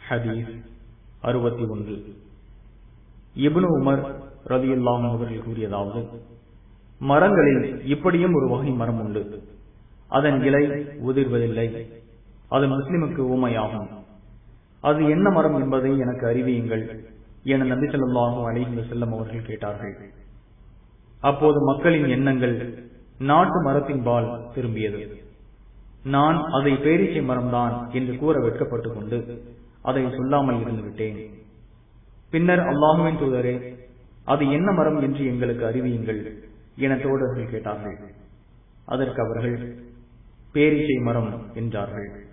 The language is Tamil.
ஹதீஸ் அறுபத்தி ஒன்று இப்னு உமர் ரலியல்லாஹு அவர்கள் கூறியதாவது மரங்களில் இப்படியும் ஒரு வகை மரம் உண்டு அதன் இலை உதிர்வதில்லை அது முஸ்லிமுக்கு ஊமையாகும் அது என்ன மரம் என்பதை எனக்கு அறிவியுங்கள் என நபி ஸல்லல்லாஹு அலைஹி வஸல்லம் அவர்கள் கேட்டார்கள் அப்போது மக்களின் எண்ணங்கள் நாட்டு மரத்தின் பால் திரும்பியது நான் அதை பேரிச்சை மரம்தான் என்று கூற வெட்கப்பட்டுக் கொண்டு அதை சொல்லாமல் இருந்து விட்டேன் பின்னர் அல்லாஹுவின் தூதரே அது என்ன மரம் என்று எங்களுக்கு அறிவியுங்கள் என தோழர்கள் கேட்டார்கள் அதற்கு அவர்கள் பேரிச்சை மரம் என்றார்கள்